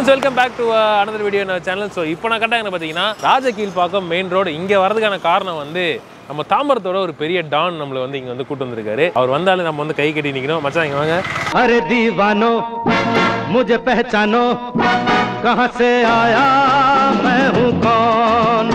Friends welcome back to another video channel so இப்போ நான் கரெக்டாக என்ன பார்த்தீங்கன்னா ராஜகீழ்பாக்கம் மெயின் ரோடு இங்கே வரதுக்கான காரணம் வந்து நம்ம தாம்பரத்தோட ஒரு பெரிய டான் நம்மளை வந்து இங்கே வந்து கூட்டு வந்திருக்காரு அவர் வந்தாலும் நம்ம வந்து கை கட்டி நிற்கணும் மச்சான் இங்கே வாங்க अरे दीवानो मुझे पहचानो कहाँ से आया मैं हूँ कौन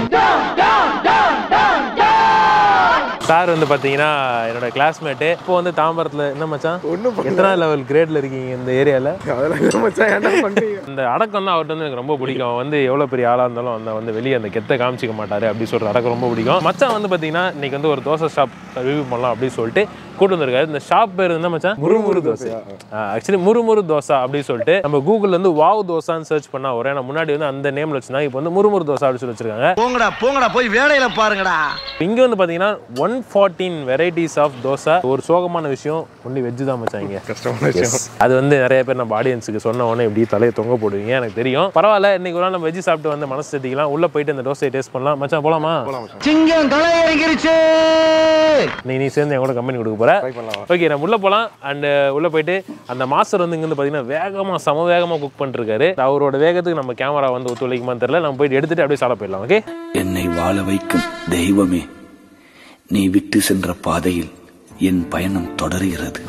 சார் வந்து பார்த்தீங்கன்னா என்னோட கிளாஸ்மேட்டு இப்போ வந்து தாம்பரத்தில் என்ன மச்சான் எத்தனை லெவல் கிரேட்ல இருக்கீங்க இந்த ஏரியாவில் அதெல்லாம் இல்லை மச்சான் ஏன்டா பண்றீங்க இந்த அடக்கம் தான் அவர்கிட்ட வந்து எனக்கு ரொம்ப பிடிக்கும் அவன் வந்து எவ்வளோ பெரிய ஆளாக இருந்தாலும் அந்த வந்து வெளியே அந்த கெத்தை காமிச்சிக்க மாட்டாரு அப்படி சொல்கிற அடக்கம் ரொம்ப பிடிக்கும் மச்சான் வந்து பார்த்தீங்கன்னா இன்னைக்கு வந்து ஒரு தோசை ஷாப் ரிவ்யூ பண்ணலாம் அப்படின்னு சொல்லிட்டு கூட்டு வந்திருக்காரு இந்த ஷாப் பேர் என்ன மச்சான் முறுமுறு தோசை ஆக்சுவலி முறுமுறு தோசை அப்படின்னு சொல்லிட்டு நம்ம கூகுள்ல இருந்து வாவ் தோசான்னு சர்ச் பண்ணா ஒரு ஏன்னா முன்னாடி வந்து அந்த நேம்ல வச்சிருந்தாங்க இப்போ வந்து முறுமுறு தோசை அப்படின்னு சொல்லி வச்சிருக்காங்க போங்கடா போங்கடா போய் வேலையில பாருங்கடா இங்க வந்து பாத்தீங்கன்னா one fourteen varieties of dosa ஒரு சோகமான விஷயம் ஒன்லி வெஜ் தான் மச்சான் இங்க கஷ்டமான விஷயம் அது வந்து நிறைய பேர் நம்ம ஆடியன்ஸுக்கு சொன்ன உடனே இப்படி தலையை தொங்க போடுவீங்க எனக்கு தெரியும் பரவாயில்ல இன்னைக்கு ஒரு நாள் நம்ம வெஜ் சாப்பிட்டு வந்து மனசு தேத்திக்கலாம் உள்ள போயிட்டு இந்த தோசையை டேஸ்ட் பண்ணலாம் மச்சான் போலாமா சிங்கம் களை இறங்கிருச்சு நீ நீ சேர்ந்து என் கூட கம்பெனி கொடுக்க போற ட்ரை பண்ணலாம் ஓகே நம்ம உள்ள போலாம் அண்ட் உள்ள போயிட்டு அந்த மாஸ்டர் வந்து இங்க வந்து பாத்தீங்கன்னா வேகமா சம வேகமா குக் பண்ணிருக்காரு அவரோட வேகத்துக்கு நம்ம கேமரா வந்து ஒத்துழைக்குமான்னு தெரியல நம்ம போயிட்டு எடுத்துட்டு அப்படியே சாப்பிட போயிடலாம் ஓகே என்னை வாழ வைக்கும் தெய்வமே நீ விட்டு சென்ற பாதையில் என் பயணம் தொடர்கிறது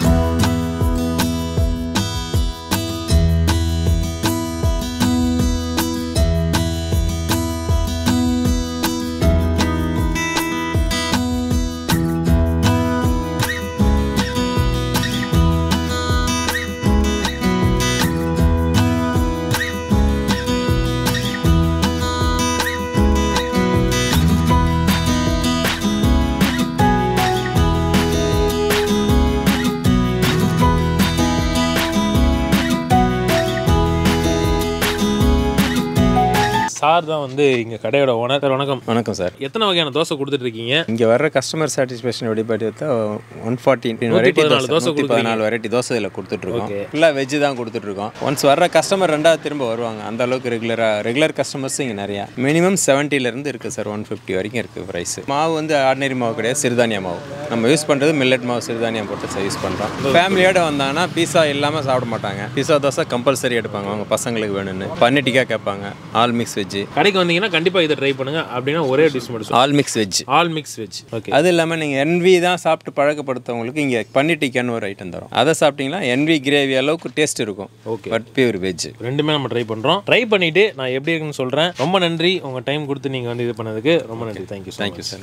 சார் தான் வந்து இங்க கடையோட ஓனர் சார் வணக்கம் வணக்கம் சார் எத்தனை வகையான தோசை கொடுத்துட்டு இருக்கீங்க இங்கே வர்ற கஸ்டமர் சாட்டிஸ்ஃபேக்ஷன் எப்படி பார்த்தா ஒன் ஃபார்ட்டி நூத்தி வெரைட்டி பதினாலு தோசை தோசை நூற்றி பதினாலு வெரைட்டி தோசை இதில் கொடுத்துட்ருக்கோம் Okay. ஃபுல்லாக வெஜ்ஜு தான் கொடுத்துட்ருக்கோம் ஒன்ஸ் வர்ற கஸ்டமர் ரெண்டாவது திரும்ப வருவாங்க அந்த அளவுக்கு ரெகுலராக ரெகுலர் கஸ்டமர்ஸ் இங்கே நிறையா மினிமம் செவன்ட்டிலேருந்து இருக்குது சார் ஒன் ஃபிஃப்டி வரைக்கும் இருக்குது ப்ரைஸ் மாவு வந்து ஆர்டினரி மாவு கிடையாது சிறுதானிய மாவு நம்ம யூஸ் பண்ணுறது மில்லட் மாவு சிறுதானியம் போட்டு யூஸ் பண்ணுறோம் ஃபேமிலியோட வந்தாங்கன்னா பீஸா இல்லாமல் சாப்பிட மாட்டாங்க பீஸா தோசை கம்பல்சரி எடுப்பாங்க அவங்க பசங்களுக்கு வேணும்னு பன்னீர் டிக்கா கேட்பாங்க ஆல் மிக்ஸ் வெஜ்ஜு கடைக்கு வந்தீங்கன்னா கண்டிப்பா இதை ட்ரை பண்ணுங்க அப்படின்னா ஒரே டிஷ் மட்டும் all mix veg all mix veg okay அது இல்லாமல் நீங்கள் என்வி தான் சாப்பிட்டு பழக்கப்படுத்தவங்களுக்கு இங்கே பன்னீர் டிக்கான்னு ஒரு ஐட்டம் தரும் அதை சாப்பிட்டீங்கன்னா என்வி கிரேவி அளவுக்கு டேஸ்ட் இருக்கும் Okay. பட் பியூர் வெஜ் ரெண்டுமே நம்ம ட்ரை பண்றோம் ட்ரை பண்ணிட்டு நான் எப்படி இருக்குன்னு சொல்றேன் ரொம்ப நன்றி உங்க டைம் கொடுத்து நீங்க வந்து இது பண்ணதுக்கு ரொம்ப நன்றி thank you thank you sir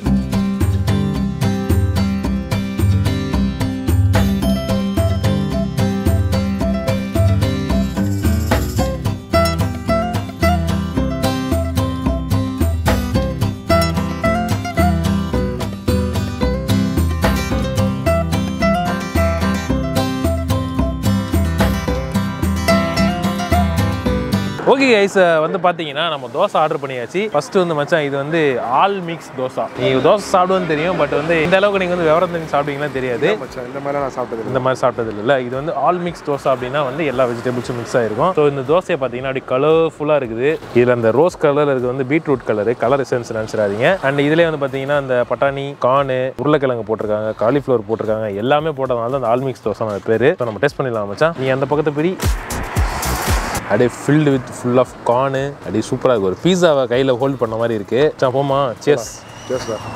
okay guys வந்து பார்த்தீங்கன்னா நம்ம தோசை ஆர்டர் பண்ணியாச்சு ஃபர்ஸ்ட் வந்து மச்சான் இது வந்து ஆல் மிக்ஸ் தோசை நீங்கள் தோசை சாப்பிடுவேன்னு தெரியும் பட் வந்து இந்த அளவுக்கு நீங்கள் வந்து விவரம் தெரிஞ்சு சாப்பிட்டீங்கன்னா தெரியாது மச்சான் இந்த மாதிரிலாம் நான் சாப்பிட்டது இல்லை இந்த மாதிரி சாப்பிட்டது இல்லைல்ல இது வந்து ஆல் மிக்ஸ் தோசை அப்படின்னா வந்து எல்லா வெஜிடபிள்ஸும் மிக்ஸ் ஆயிருக்கும் ஸோ இந்த தோசையை பார்த்தீங்கன்னா அப்படி கலர்ஃபுல்லாக இருக்குது இதில் அந்த ரோஸ் கலர் இருக்குது வந்து பீட்ரூட் கலர் கலர் எசன்ஸ் நினச்சிடாதீங்க அண்ட் இதுலேயே வந்து பார்த்தீங்கன்னா இந்த பட்டாணி கானு உருளைக்கிழங்கு போட்டிருக்காங்க காலிஃப்ளவர் போட்டிருக்காங்க எல்லாமே போட்டதுனால தான் அந்த ஆல் மிக்ஸ் தோசை அந்த பேர் ஸோ நம்ம டெஸ்ட் பண்ணிடலாம் மச்சான் நீ அந்த பக்கத்தை பிரி அப்படியே ஃபில்டு வித் ஃபுல் ஆஃப் கார்னு அப்படியே சூப்பராக இருக்கு ஒரு பீஸாவை கையில் ஹோல்ட் பண்ண மாதிரி இருக்கு சா போமா சேஸ் ஜஸ்ட் சார்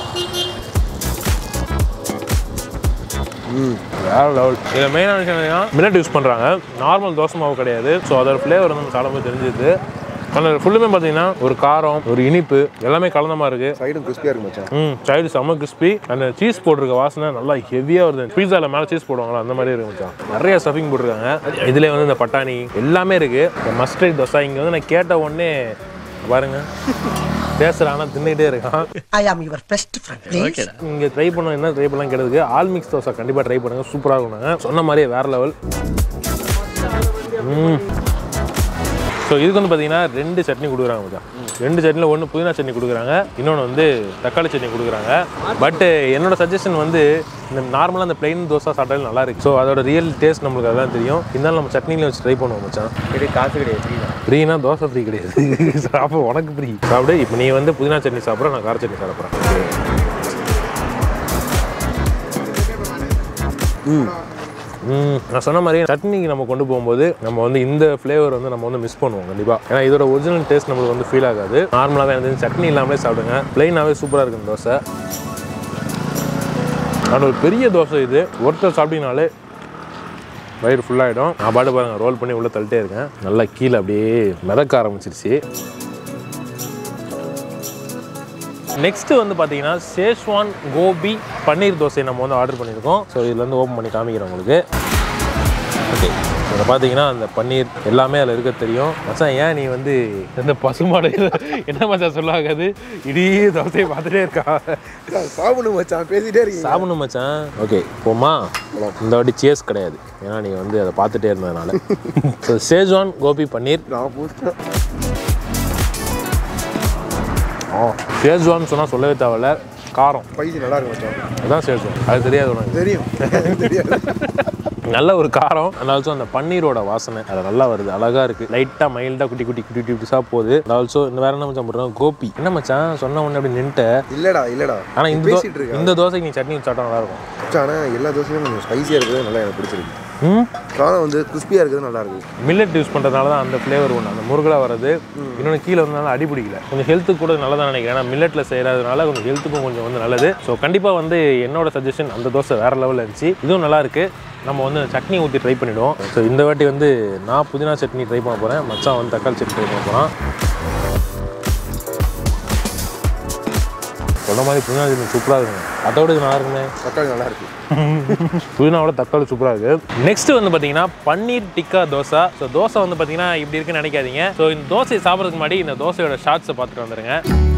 வேற லெவல் இதில் மெயினான விஷயம் என்னன்னா மில்லட் யூஸ் பண்ணுறாங்க நார்மல் தோசை மாவு கிடையாது ஸோ அதோட ஃப்ளேவர் வந்து நம்ம சாப்பிடும்போது தெரிஞ்சுது அதில் ஃபுல்லுமே பார்த்தீங்கன்னா ஒரு காரம் ஒரு இனிப்பு எல்லாமே கலந்த மாதிரி இருக்கு சைடும் கிறிஸ்பியாக இருக்கு மச்சான் ம் சைடு செம்ம கிறிஸ்பி அந்த சீஸ் போட்டிருக்க வாசனை நல்லா ஹெவியாக வருது பீஸாவில் மேலே சீஸ் போடுவாங்களா அந்த மாதிரி இருக்கு மச்சான் நிறைய ஸ்டஃபிங் போட்டிருக்காங்க இதுலேயே வந்து இந்த பட்டாணி எல்லாமே இருக்கு இந்த மஸ்டர்ட் தோசை இங்கே வந்து நான் கேட்ட உடனே பாருங்க பேசுகிறான் ஆனால் தின்னுகிட்டே இருக்கான் I am your best friend. Please. இங்கே ட்ரை பண்ண என்ன ட்ரை பண்ணலாம் கேட்டதுக்கு ஆல் மிக்ஸ் தோசை கண்டிப்பாக ட்ரை பண்ணுங்க சூப்பராக இருக்கும் நாங்கள் சொன்ன மாதிரியே வேற லெவல் ஸோ இதுக்கு வந்து பார்த்தீங்கன்னா ரெண்டு சட்னி கொடுக்குறாங்க மச்சான் ரெண்டு சட்னியில் ஒன்று புதினா சட்னி கொடுக்குறாங்க இன்னொன்று வந்து தக்காளி சட்னி கொடுக்குறாங்க பட் என்னோட சஜஷன் வந்து இந்த நார்மலாக அந்த பிளெயின் தோசை சாப்பிட்டாலும் நல்லா இருக்கு ஸோ அதோட ரியல் டேஸ்ட் நம்மளுக்கு அதான் தெரியும் இருந்தாலும் நம்ம சட்னியில் வச்சு ட்ரை பண்ணுவோம் மச்சான் இது காசு கிடையாது ஃப்ரீனா தோசை ஃப்ரீ கிடையாது அப்போ உனக்கு ஃப்ரீ சாப்பிடு இப்போ நீ வந்து புதினா சட்னி சாப்பிட்ற நான் கார சட்னி சாப்பிட்றேன் ம், நான் சொன்ன மாதிரி சட்னிக்கு நம்ம கொண்டு போகும்போது நம்ம வந்து இந்த ஃப்ளேவர் வந்து நம்ம வந்து மிஸ் பண்ணுவோம் கண்டிப்பாக ஏன்னா இதோட ஒரிஜினல் டேஸ்ட் நம்மளுக்கு வந்து ஃபீல் ஆகாது நார்மலாகவே வந்து சட்னி இல்லாமலே சாப்பிடுங்க பிளெயினாகவே சூப்பராக இருக்கும் இந்த தோசை அது ஒரு பெரிய தோசை இது ஒருத்தர் சாப்பிட்டீங்கனாலே வயிறு ஃபுல்லாகிடும் நான் பாட்டு பாருங்க ரோல் பண்ணி உள்ளே தள்ளிட்டே இருக்கேன் நல்லா கீழே அப்படியே மிதக்க ஆரம்பிச்சிருச்சு நெக்ஸ்ட் வந்து பார்த்தீங்கன்னா சேஷ்வான் கோபி பன்னீர் தோசை நம்ம வந்து ஆர்டர் பண்ணியிருக்கோம் ஸோ இதுல இருந்து ஓப்பன் பண்ணி காமிக்கிறேன் உங்களுக்கு ஓகே இதில் பார்த்தீங்கன்னா அந்த பன்னீர் எல்லாமே அதில் இருக்க தெரியும் மச்சான் ஏன் நீ வந்து இந்த பசுமாடு என்ன மச்சான் சொல்லாகாது இடி தோசையை பார்த்துட்டே இருக்கா சாப்பிடணும் மச்சான் பேசிட்டே இருக்கீங்க சாப்பிடணும் மச்சான் ஓகே போமா இந்த வாட்டி சேஸ் கிடையாது ஏன்னா நீ வந்து அதை பார்த்துட்டே இருந்ததுனால ஸோ சேஜ்வான் கோபி பன்னீர் நான் பூஸ்டேன் சேஜ்வான் சொன்னால் சொல்லவே தேவையில்ல காரம் ஸ்பைசி நல்லா இருக்கு மச்சான் அதுதான் சேஜ்வான் அது தெரியாது உனக்கு தெரியும் தெரியாது நல்ல ஒரு காரம் and also அந்த பன்னீரோட வாசனை அது நல்லா வருது அழகா இருக்கு லைட்டா மைல்டா குட்டி குட்டி குட்டி குட்டி குட்டிஸா போகுது ஆல்சோ இந்த வேற என்ன மச்சான் போடுறோம் கோபி என்ன மச்சான் சொன்ன உடனே அப்படி நின்ட்ட இல்லடா இல்லடா ஆனா இந்த தோ- பேசிட்டு இருக்கா இந்த தோசைக்கு நீ சட்னி சாப்பிட்டா நல்லா இருக்கும் மச்சான் ஆனா எல்லா தோசையும் கொஞ்சம் ஸ்பைசியாக இருக்குது நல்லா எனக்கு பிடிச்சிருக்கு ம் காரம் வந்து கிறிஸ்பியாக இருக்குது நல்லா இருக்குது மில்லட் யூஸ் பண்ணுறதுனால தான் அந்த ஃப்ளேவர் ஒன்று அந்த முருகலா வருது இன்னொன்று கீழே வந்தனால அடி பிடிக்கல கொஞ்சம் ஹெல்த்துக்கு கூட நல்லதான் நினைக்கிறேன் ஏன்னா மில்லட்டில் செய்கிறதுனால கொஞ்சம் ஹெல்த்துக்கும் கொஞ்சம் வந்து நல்லது ஸோ கண்டிப்பாக வந்து என்னோட சஜஷன் அந்த தோசை வேறு லெவலில் இருந்துச்சு இதுவும் நல்லா இருக்கு நம்ம வந்து சட்னி ஊற்றி ட்ரை பண்ணிவிடுவோம் ஸோ இந்த வாட்டி வந்து நான் புதினா சட்னி ட்ரை பண்ண போகிறேன் மச்சான் வந்து தக்காளி சட்னி ட்ரை பண்ண போகிறான் சொன்ன மாதிரி புதினா சட்னி சூப்பராக இருக்குங்க அதோட இது நல்லா இருக்குமே தக்காளி நல்லா இருக்கு புதினாவோட தக்காளி சூப்பராக இருக்கு நெக்ஸ்ட் வந்து பார்த்தீங்கன்னா பன்னீர் டிக்கா தோசை ஸோ தோசை வந்து பார்த்தீங்கன்னா இப்படி இருக்குன்னு நினைக்காதீங்க ஸோ இந்த தோசையை சாப்பிட்றதுக்கு முன்னாடி இந்த தோசையோட ஷார்ட்ஸை பார்த்துட்டு வந்துருங்க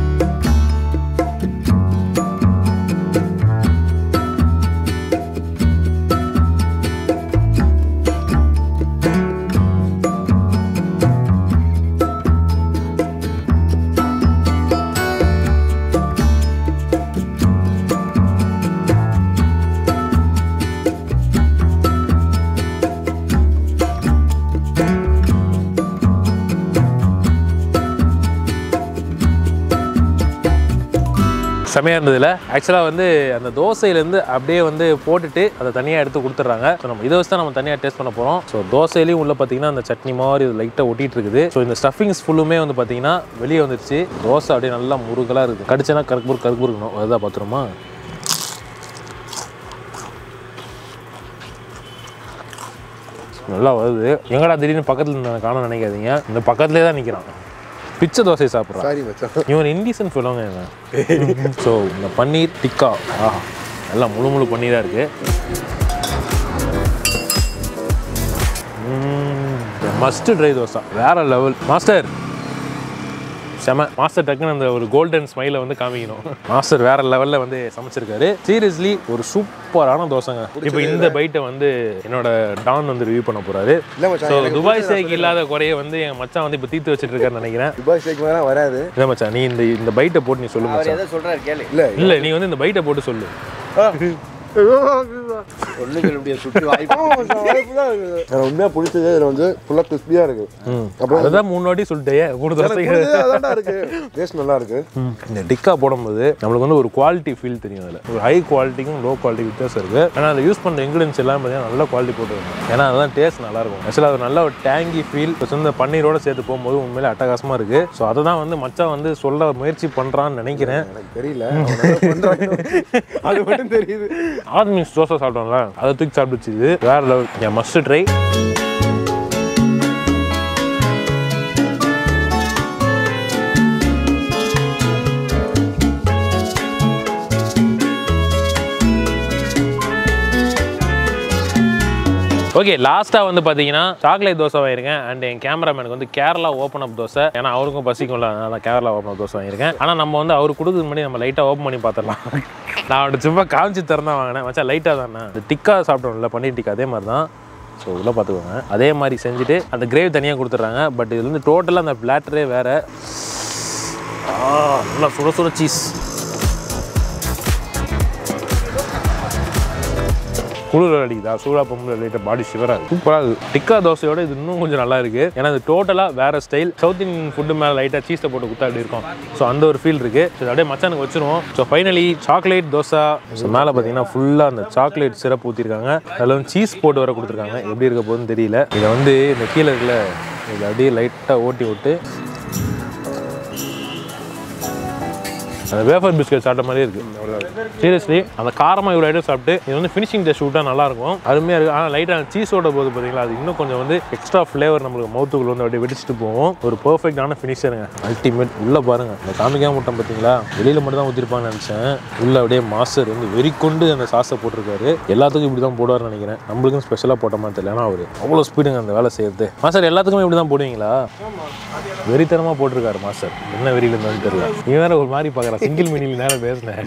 செமையாக இருந்ததுல ஆக்சுவலாக வந்து அந்த தோசையிலேருந்து அப்படியே வந்து போட்டுட்டு அதை தனியாக எடுத்து கொடுத்துட்றாங்க ஸோ நம்ம இதை வச்சு தான் நம்ம தனியாக டேஸ்ட் பண்ண போகிறோம் ஸோ தோசையிலையும் உள்ள பார்த்தீங்கன்னா அந்த சட்னி மாதிரி இது லைட்டாக ஒட்டிட்டு இருக்குது ஸோ இந்த ஸ்டஃபிங்ஸ் ஃபுல்லுமே வந்து பார்த்தீங்கன்னா வெளியே வந்துருச்சு தோசை அப்படியே நல்லா முருகலாக இருக்குது கடிச்சனா கருப்பு கருப்பு இருக்கணும் அதுதான் பார்த்துருமா நல்லா வருது எங்கடா திடீர்னு பக்கத்தில் நான் காண நினைக்காதீங்க இந்த பக்கத்துலேயே தான் நிற்கிறான் பிச்சை தோசை சாப்பிட்றான் சாரி மச்சான் இவன் இண்டிசன் சொல்லுவாங்க இவன் ஸோ இந்த பன்னீர் டிக்கா ஆஹா எல்லாம் முழு முழு பன்னீராக இருக்கு மஸ்ட் ட்ரை தோசை வேற லெவல் மாஸ்டர் செம மாஸ்டர் டக்குன்னு அந்த ஒரு கோல்டன் ஸ்மைலை வந்து காமிக்கணும் மாஸ்டர் வேற லெவலில் வந்து சமைச்சிருக்காரு சீரியஸ்லி ஒரு சூப்பரான தோசைங்க இப்போ இந்த பைட்டை வந்து என்னோட டான் வந்து ரிவ்யூ பண்ண போறாரு இல்லை மச்சான் ஸோ எனக்கு துபாய் சேக் இல்லாத குறைய வந்து என் மச்சான் வந்து இப்போ தீர்த்து வச்சிட்டு இருக்காருன்னு நினைக்கிறேன் துபாய் ஸ்டேக் மேலே வராது இல்லை மச்சான் நீ இந்த இந்த பைட்டை போட்டு நீ சொல்லு மச்சான் எதை சொல்றாரு கேளு இல்லை இல்ல நீ வந்து இந்த பைட்டை போட்டு சொல்லு ஒண்ணு சொல்ல முடியாது சுற்றி வாய்ப்பு எனக்கு உண்மையாக பிடிச்சது இதில் வந்து ஃபுல்லாக கிறிஸ்பியாக இருக்கு அப்புறம் அதுதான் மூணு வாட்டி சொல்லிட்டே மூணு எனக்கு தோசை பிடிச்சது அதான்டா இருக்கு டேஸ்ட் நல்லா இருக்கு இந்த டிக்கா போடும்போது நம்மளுக்கு வந்து ஒரு குவாலிட்டி ஃபீல் தெரியும் அதில் ஒரு ஹை குவாலிட்டிக்கும் லோ குவாலிட்டி வித்தியாசம் இருக்கு ஆனால் அதில் யூஸ் பண்ணுற இன்க்ரீடியன்ஸ் எல்லாம் பார்த்தீங்கன்னா நல்ல குவாலிட்டி போட்டுருங்க ஏன்னா அதுதான் டேஸ்ட் நல்லா இருக்கும் ஆக்சுவலாக அது நல்ல ஒரு டேங்கி ஃபீல் ப்ளஸ் இந்த பன்னீரோட சேர்த்து போகும்போது உண்மையிலே அட்டகாசமாக இருக்கு ஸோ அதை தான் வந்து மச்சான் வந்து சொல்ல முயற்சி பண்ணுறான்னு நினைக்கிறேன் எனக்கு தெரியல அவன் என்ன பண்றான்னு. அது மட்டும் தெரியுது ஆறு மிக்ஸ் தோசை சாப்பிட்டோம்ல அதை தூக்கி சாப்பிடுச்சு இது வேற லெவல் என் மஸ்ட் ட்ரை ஓகே லாஸ்ட்டாக வந்து பார்த்தீங்கன்னா சாக்லேட் தோசை வாங்கியிருக்கேன் அண்ட் என் கேமராமேனுக்கு வந்து கேரளா ஓப்பன் அப் தோசை ஏன்னா அவருக்கும் பசிக்கும்ல அதனால தான் கேரளா ஓப்பன் அப் தோசை வாங்கியிருக்கேன் ஆனால் நம்ம வந்து அவர் கொடுக்குறது முன்னாடி நம்ம லைட்டாக ஓப்பன் பண்ணி பார்த்துடலாம் நான் அவர்கிட்ட சும்மா காமிச்சு திறந்தா வாங்கினேன் மச்சா லைட்டாக தானே இந்த டிக்கா சாப்பிட்டோம்ல பன்னீர் டிக்கா அதே மாதிரி தான் ஸோ உள்ள பார்த்துக்கோங்க அதே மாதிரி செஞ்சுட்டு அந்த கிரேவி தனியாக கொடுத்துட்றாங்க பட் இது வந்து டோட்டலாக அந்த பிளாட்டரே வேறு நல்லா சுட சுட சீஸ் குளிர் அடிக்குதா சூடா பொம்பளை லைட்டாக பாடி ஷிவராக இருக்கு சூப்பராக இருக்கு டிக்கா தோசையோட இது இன்னும் கொஞ்சம் நல்லா இருக்கு ஏன்னா இது டோட்டலாக வேற ஸ்டைல் சவுத் இந்தியன் ஃபுட்டு மேலே லைட்டாக சீஸை போட்டு குத்தா அப்படி இருக்கும் ஸோ அந்த ஒரு ஃபீல் இருக்கு ஸோ அப்படியே மச்சானுக்கு வச்சிருவோம் so finally chocolate dosa so மேலே பார்த்தீங்கன்னா ஃபுல்லாக அந்த சாக்லேட் சிரப் ஊற்றிருக்காங்க அதில் வந்து சீஸ் போட்டு வர கொடுத்துருக்காங்க எப்படி இருக்க போகுதுன்னு தெரியல இதை வந்து இந்த கீழே இருக்குல்ல இதை அப்படியே லைட்டாக ஓட்டி விட்டு அந்த வேஃபர் பிஸ்கட் சாப்பிட்ட மாதிரியே இருக்கு சீரியஸ்லி அந்த காரமாக இவ்வளோ ஐட்டம் சாப்பிட்டு இது வந்து ஃபினிஷிங் டேஸ்ட் விட்டா நல்லா இருக்கும் அருமையாக இருக்கு ஆனால் லைட்டாக சீஸோட போது பார்த்தீங்களா அது இன்னும் கொஞ்சம் வந்து எக்ஸ்ட்ரா ஃப்ளேவர் நம்மளுக்கு மவுத்துக்குள்ள வந்து அப்படியே வெடிச்சிட்டு போகும் ஒரு பர்ஃபெக்டான ஃபினிஷருங்க அல்டிமேட் உள்ள பாருங்க அந்த காமிக்காம முட்டை பார்த்தீங்களா வெளியில மட்டும் தான் ஊற்றிருப்பாங்கன்னு நினச்சேன் உள்ள அப்படியே மாஸ்டர் வந்து வெறிக்கொண்டு அந்த சாஸை போட்டிருக்காரு எல்லாத்துக்கும் இப்படி தான் போடுவார்னு நினைக்கிறேன் நம்மளுக்கும் ஸ்பெஷலாக போட்ட மாதிரி தெரியல ஏன்னா அவர் அவ்வளோ ஸ்பீடுங்க அந்த வேலை செய்யறது மாஸ்டர் எல்லாத்துக்குமே இப்படி தான் போடுவீங்களா வெறித்தனமா போட்டிருக்காரு மாஸ்டர் என்ன வெறியில இருந்தாலும் தெரியல நீ வேற ஒரு மாதிரி பார்க்குற சிங்கிள் மினில் நேரம் பேசினேன்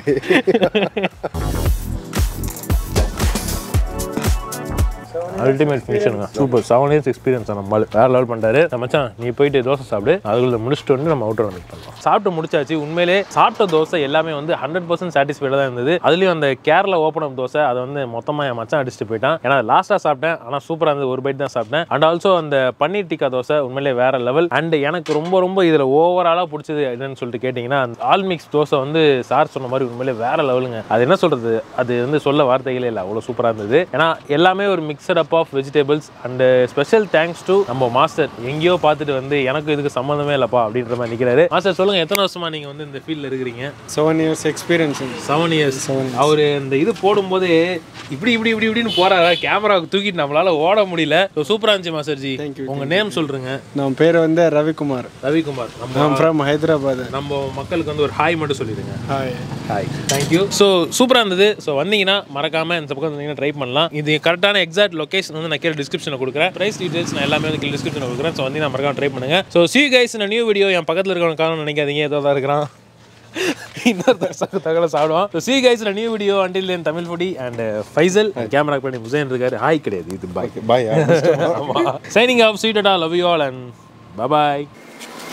அல்டிமேட் ஃபினிஷனுங்க சூப்பர் செவன் இயர்ஸ் எக்ஸ்பீரியன்ஸ் நம்ம ஆளு. வேற லெவல் பண்ணிட்டாரு நம்ம மச்சான் நீ போயிட்டு தோசை சாப்பிடு அதுக்குள்ள முடிச்சுட்டு வந்து நம்ம அவுட்டர் வந்து பண்ணலாம் சாப்பிட்டு முடிச்சாச்சு உண்மையிலே சாப்பிட்ட தோசை எல்லாமே வந்து ஹண்ட்ரட் பர்சன்ட் சாட்டிஸ்ஃபைடாக தான் இருந்தது அதுலயும் அந்த கேரளா ஓப்பன் அப் தோசை அதை வந்து மொத்தமாக என் மச்சான் அடிச்சுட்டு போயிட்டான் ஏன்னா லாஸ்ட்டாக சாப்பிட்டேன் ஆனால் சூப்பராக இருந்தது ஒரு பைட் தான் சாப்பிட்டேன் அண்ட் ஆல்சோ அந்த பன்னீர் டிக்கா தோசை உண்மையிலே வேற லெவல் அண்ட் எனக்கு ரொம்ப ரொம்ப இதில் ஓவராலாக பிடிச்சது என்னன்னு சொல்லிட்டு கேட்டிங்கன்னா அந்த ஆல் மிக்ஸ் தோசை வந்து சார் சொன்ன மாதிரி உண்மையிலே வேற லெவலுங்க அது என்ன சொல்றது அது வந்து சொல்ல வார்த்தைகளே இல்லை அவ்வளோ சூப்பராக இருந்தது ஏன்னா எல்லாமே ஒரு mixed up of vegetables and special thanks to நம்ம மாஸ்டர் எங்கேயோ பார்த்துட்டு வந்து எனக்கு இதுக்கு சம்மந்தமே இல்லைப்பா அப்படின்ற மாதிரி நிற்கிறாரு மாஸ்டர் சொல்லுங்க எத்தனை வருஷமா நீங்கள் வந்து இந்த ஃபீல்டில் இருக்கிறீங்க seven years experience seven years அவர் இந்த இது போடும்போது இப்படி இப்படி இப்படி இப்படின்னு போறாரா கேமராவுக்கு தூக்கிட்டு நம்மளால ஓட முடியல சூப்பரா இருந்துச்சு மாஸ்டர்ஜி உங்க நேம் சொல்றீங்க நம்ம பேர் வந்து ரவிக்குமார் ரவிக்குமார் நம்ம நான் ஃப்ரம் ஹைதராபாத் நம்ம மக்களுக்கு வந்து ஒரு ஹாய் மட்டும் சொல்லிடுங்க ஹாய் ஹாய் தேங்க்யூ ஸோ சூப்பராக இருந்தது ஸோ வந்தீங்கன்னா மறக்காம இந்த பக்கம் வந்தீங்கன்னா ட்ரை பண்ணலாம் இது கரெக்டான எக்ஸாக்ட் லொகேஷன் வந்து நான் கீழே டிஸ்கிரிப்ஷனில் கொடுக்குறேன் ப்ரைஸ் டீடைல்ஸ் நான் எல்லாமே வந்து கீழே டிஸ்கிரிப்ஷனில் கொடுக்குறேன் ஸோ வந்து மறக்காம ட்ரை பண்ணுங்க ஸோ சி கைஸ் இந்த நியூ வீடியோ என் பக்கத்தில் இருக்கவங்க காரணம் நினைக்காதீங்க ஏதோ தான் இருக்கிறான் இன்னொரு தகவல் தகவலை சாப்பிடுவோம் ஸோ சி கைஸ்ல நியூ வீடியோ அண்டில் என் Tamil foodie and Faisal camera பண்ணி முசைன் இருக்காரு ஹாய் கிடையாது இது bye bye signing off sweet அடா love you all and bye bye